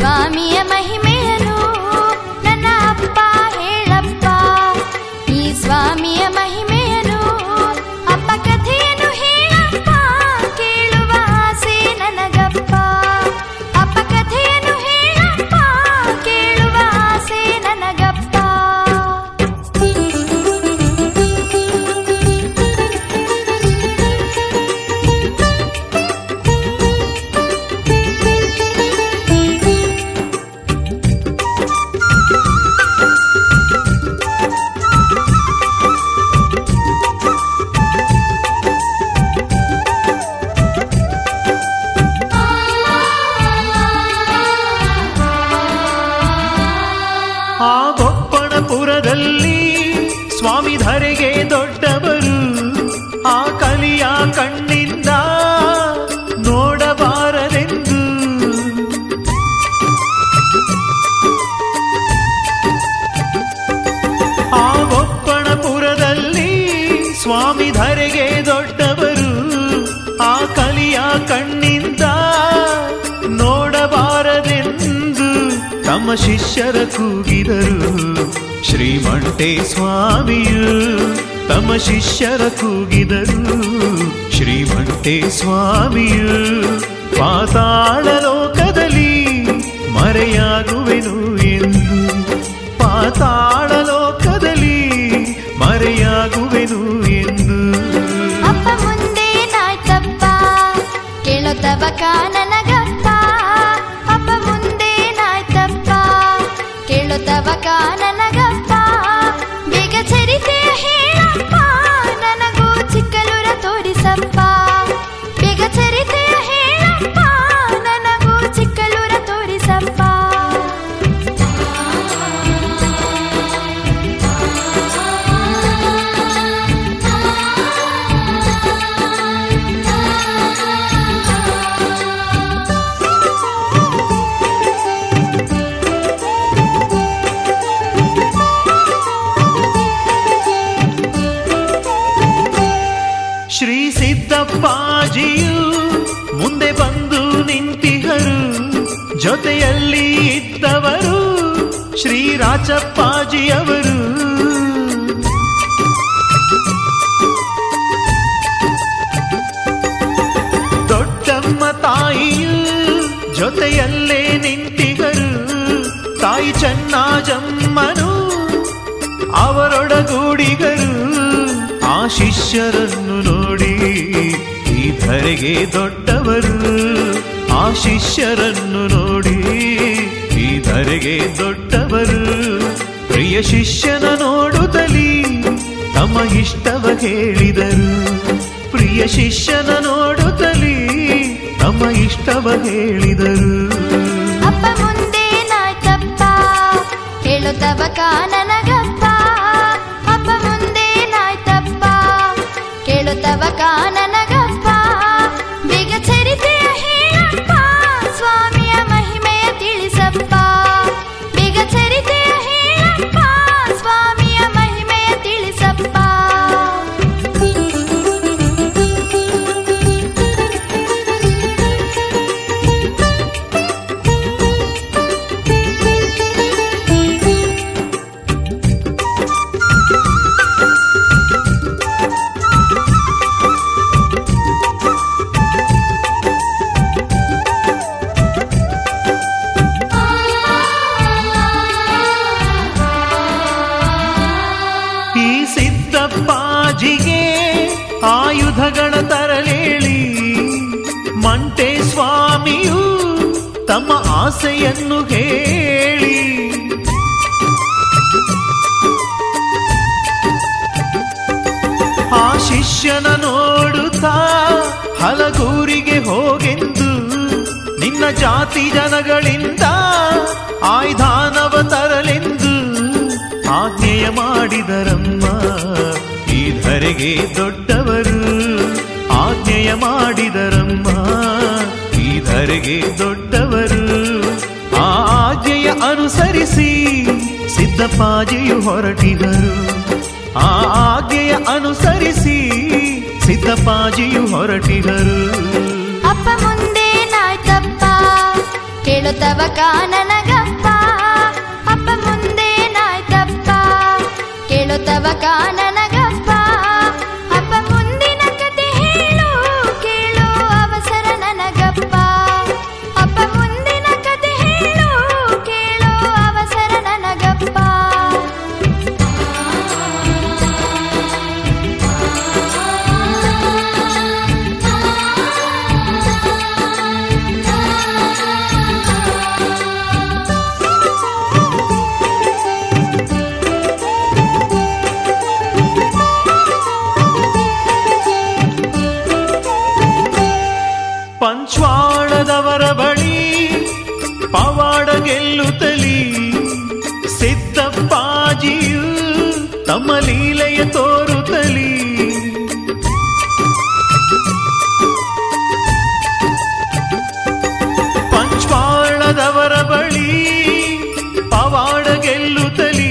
ಸ್ವಾಮಿಯ ಮಹಿಮೆಯನು ನನ್ನ ಅಪ್ಪ ಹೇಳಪ್ಪ ಈ ಸ್ವಾಮಿಯ ಮಹಿಮೆಯನು ಅಪ್ಪ ಕಥೆಯನ್ನು ಹೇಳಪ್ಪ ಕೇಳುವ ಆಸೆ ನನಗಪ್ಪ ಅಪ್ಪ ಕಥೆಯನ್ನು ಹೇಳಪ್ಪ ಕೇಳುವ ಆಸೆ ನನಗಪ್ಪ ಆ ಬೊಪ್ಪಣಪುರದಲ್ಲಿ ಸ್ವಾಮಿ ಧರೆಗೆ ದೊಡ್ಡವರು ಆ ಕಲಿಯ ಕಣ್ಣಿಂದ ನೋಡಬಾರದೆಂದು ಆ ಬೊಪ್ಪಣಪುರದಲ್ಲಿ ಸ್ವಾಮಿ ಧರೆಗೆ ದೊಡ್ಡವರು ಆ ಕಲಿಯ ಕಣ್ಣಿಂದ ನೋಡಬಾರದೆಂದು ತಮ್ಮ ಶಿಷ್ಯರ ಕೂಗಿದರು ಶ್ರೀಮಂಟೆ ಸ್ವಾಮಿಯು ತಮ್ಮ ಶಿಷ್ಯರ ಕೂಗಿದರು ಶ್ರೀಮಂಟೆ ಸ್ವಾಮಿಯು ಪಾತಾಳ ಲೋಕದಲ್ಲಿ ಮರೆಯಾಗುವೆನು ಎಂದು ಪಾತಾಳ ಲೋಕದಲ್ಲಿ ಮರೆಯಾಗುವೆನು ಎಂದು ಅಪ್ಪ ಮುಂದೇನಾಯ್ತಪ್ಪ ಕೇಳೋತವಕ ನನಗಪ್ಪ ಅಪ್ಪ ಮುಂದೇನಾಯ್ತಪ್ಪ ಕೇಳೋತವಕ ನನಗಪ್ಪ ಬೇಗ ಚರಿತೆಯ ಹೇಳಪ್ಪ ನನಗೂ ಚಿಕ್ಕಲೂರ ತೋರಿಸಪ್ಪ ಬೇಗ ಚರಿತೆಯ ಹೇಳಪ್ಪ ನನಗೂ ಚಿಕ್ಕಲೂರ ತೋರಿಸಪ್ಪ ಶ್ರೀ ಸಿದ್ದಪ್ಪಾಜಿಯು ಮುಂದೆ ಬಂದು ನಿಂತಿಹರು ಜೊತೆಯಲ್ಲಿ ಇದ್ದವರು ಶ್ರೀ ರಾಚಪ್ಪಾಜಿಯವರು ದೊಡ್ಡಮ್ಮ ತಾಯಿಯು ಜೊತೆಯಲ್ಲೇ ನಿಂತಿಹರು ತಾಯಿ ಚೆನ್ನಾಜಮ್ಮನು ಅವರೊಡಗೂಡಿಗರು ಆ ಶಿಷ್ಯರನ್ನು ನೋಡಿ ಈ ಧರೆಗೆ ದೊಡ್ಡವರು ಆ ಶಿಷ್ಯರನ್ನು ನೋಡಿ ಈ ಧರೆಗೆ ದೊಡ್ಡವರು ಪ್ರಿಯ ಶಿಷ್ಯನ ನೋಡುತ್ತಲೀ ತಮ್ಮ ಇಷ್ಟವ ಹೇಳಿದರು ಪ್ರಿಯ ಶಿಷ್ಯನ ನೋಡುತ್ತಲೀ ತಮ್ಮ ಇಷ್ಟವ ಹೇಳಿದರು ಅಪ್ಪ ಮುಂದೇನಾಯ್ತಪ್ಪ ಕೇಳುತ್ತವಕ ನನಗಪ್ಪ ಅಪ್ಪ ಮುಂದೇನಾಯ್ತಪ್ಪ ಕೇಳುತ್ತವಕ ನನಗಪ್ಪ ಬೇಗ ಚರಿತೆಯ ಹೇಳಪ್ಪ ಸ್ವಾಮಿಯ ಮಹಿಮೆಯ ತಿಳಿಸಪ್ಪ ಬೇಗ ಚರಿತೆಯ ಹೇಳಪ್ಪ ಸ್ವಾಮಿಯ ಮಹಿಮೆಯ ತಿಳಿಸಪ್ಪ ಈ ಸಿದ್ದಪ್ಪಾಜಿಗೆ ಆಯುಧಗಳ ತರಲೇಳಿ ಮಂಟೆ ಸ್ವಾಮಿಯು ತಮ್ಮ ಆಸೆಯನ್ನು ಹೇಳಿ ಆ ಶಿಷ್ಯನ ನೋಡುತ್ತಾ ಹಲಗೂರಿಗೆ ಹೋಗೆಂದು ನಿನ್ನ ಜಾತಿ ಜನಗಳಿಂದ ಆಯ್ಧಾನವ ತರಲೆಂದು ಆಜ್ಞೆಯ ಮಾಡಿದರಮ್ಮ ಈ ಧರೆಗೆ ದೊಡ್ಡವರು ಆಜ್ಞೆಯ ಮಾಡಿದರಮ್ಮ ಈ ಧರೆಗೆ ದೊಡ್ಡವರು ಆ ಆಜ್ಞೆಯ ಅನುಸರಿಸಿ ಸಿದ್ದಪ್ಪಾಜಿಯು ಹೊರಟಿದರು ಆ ಆಜ್ಞೆಯ ಅನುಸರಿಸಿ ಸಿದ್ದಪ್ಪಾಜಿಯು ಹೊರಟಿದರು ಅಪ್ಪ ಮುಂದೇನಾಯ್ತಪ್ಪ ಕೇಳುತ್ತವ ಕಾನನಗಪ್ಪ ಅಪ್ಪ ಮುಂದೇನಾಯ್ತಪ್ಪ ಕೇಳುತ್ತವ ಕಾನನಗಪ್ಪ ಅಪ್ಪ ಮುಂದಿನ ಕತೆ ಹೇಳು ಕೇಳು ಅವಸರ ನನಗಪ್ಪ ಅಪ್ಪ ಮುಂದಿನ ಕತೆ ಹೇಳು ಕೇಳು ಅವಸರ ನನಗಪ್ಪ ಪಂಚ್ವಾಳದವರ ಬಳಿ ಪವಾಡ ಗೆಲ್ಲುತ್ತಲಿ ಸಿದ್ದಪ್ಪಾಜಿಯು ತಮ್ಮ ಲೀಲೆಯ ತೋರುತ್ತಲಿ ಪಂಚ್ವಾಳದವರ ಬಳಿ ಪವಾಡ ಗೆಲ್ಲುತ್ತಲಿ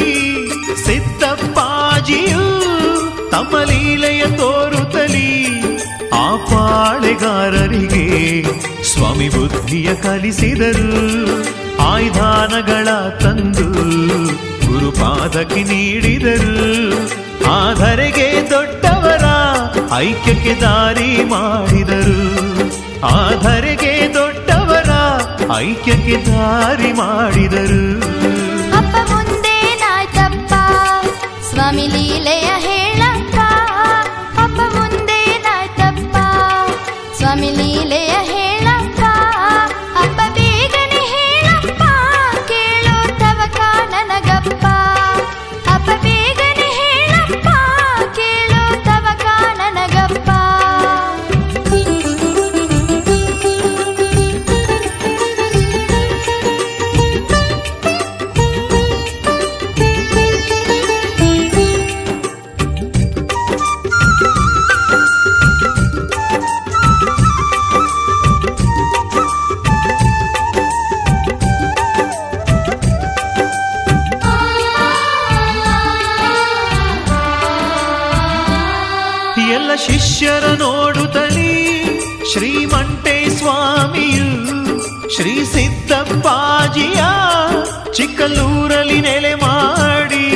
ಸಿದ್ದಪ್ಪಾಜಿಯು ತಮ್ಮ ಲೀಲೆಯ ತೋರುತ್ತಲಿ ಆ ಪಾಳೆಗಾರರಿಗೆ ಸ್ವಾಮಿ ಬುದ್ಧಿಯ ಕಲಿಸಿದರು ಆಯ್ದಾನಗಳ ತಂದು ಗುರುಪಾದಕ್ಕೆ ನೀಡಿದರು ಆಧರೆಗೆ ದೊಡ್ಡವರ ಐಕ್ಯಕ್ಕೆ ದಾರಿ ಮಾಡಿದರು ಆಧರೆಗೆ ದೊಡ್ಡವರ ಐಕ್ಯಕ್ಕೆ ದಾರಿ ಮಾಡಿದರು ಅಪ್ಪ ಮುಂದೇನಾಯ್ತಪ್ಪ ಸ್ವಾಮಿ ಲೀಲೆಯ ಹೇಳಪ್ಪ ಅಪ್ಪ ಮುಂದೇನಾಯ್ತಪ್ಪ ಸ್ವಾಮಿ ಲೀಲೆಯ ಹೇಳಪ್ಪ ಅಪ್ಪ ಬೇಗನೆ ಹೇಳಪ್ಪ ಕೇಳು ತವ ಕಾನನಗಪ್ಪ ಅಪ್ಪ ಬೇಗನೆ ಹೇಳಪ್ಪ ಕೇಳು ತವ ಕಾನನಗಪ್ಪ ಎಲ್ಲ ಶಿಷ್ಯರ ನೋಡುತ್ತಲೀ ಶ್ರೀಮಂಟೆ ಸ್ವಾಮಿಯು ಶ್ರೀ ಸಿದ್ದಪ್ಪಾಜಿಯ ಚಿಕ್ಕಲ್ಲೂರಲ್ಲಿ ನೆಲೆ ಮಾಡಿ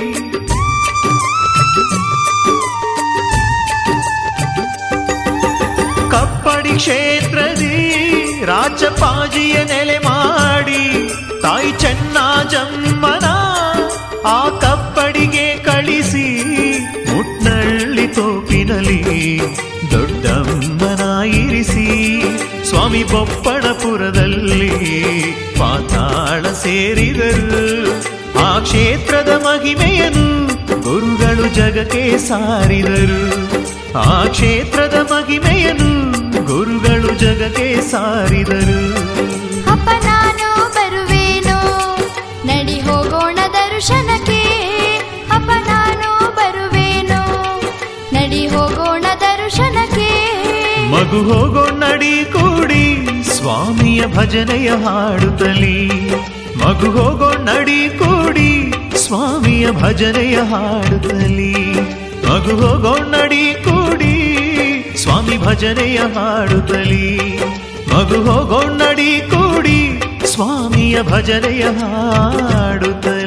ಕಪ್ಪಡಿ ಕ್ಷೇತ್ರದಿ ರಾಜಪಾಜಿಯ ನೆಲೆ ಮಾಡಿ ತಾಯಿ ಚೆನ್ನಜಮ್ಮನ ಆ ಕಪ್ಪಡಿಗೆ ಕಳಿಸಿ ಮುಟ್ನಳ್ಳಿ ತೋಪಿನಲ್ಲಿ ದೊಡ್ಡಮ್ಮನ ಇರಿಸಿ ಸ್ವಾಮಿ ಬೊಪ್ಪಣಪುರದಲ್ಲಿ ಪಾತಾಳ ಸೇರಿದರು ಆ ಕ್ಷೇತ್ರದ ಮಹಿಮೆಯನ್ನು ಗುರುಗಳು ಜಗಕ್ಕೆ ಸಾರಿದರು ಆ ಕ್ಷೇತ್ರದ ಮಹಿಮೆಯನ್ನು ಗುರುಗಳು ಜಗಕ್ಕೆ ಸಾರಿದರು ಅಪ್ಪ ನಾನು ಬರುವೇನು ನಡಿ ಹೋಗೋಣ ದರ್ಶನಕ್ಕೆ ಅಪ್ಪ ನಾನು ಬರುವೇನು ನಡಿ ಹೋಗೋಣ ದರ್ಶನಕ್ಕೆ ಮಗು ಹೋಗೋ ನಡಿ ಕೂಡಿ ಸ್ವಾಮಿಯ ಭಜನೆಯ ಹಾಡುತ್ತಲಿ ಮಗು ಹೋಗೋ ನಡಿ ಕೂಡಿ ಸ್ವಾಮಿಯ ಭಜನೆಯ ಹಾಡುತ್ತಲಿ ಮಗು ಹೋಗೋ ನಡಿ ಕೂಡಿ ಸ್ವಾಮಿ ಭಜನೆಯ ಹಾಡುತ್ತಲಿ ಮಗು ಹೋಗೋ ನಡಿ ಕೂಡಿ ಸ್ವಾಮಿಯ ಭಜನೆಯ ಹಾಡುತ್ತಲಿ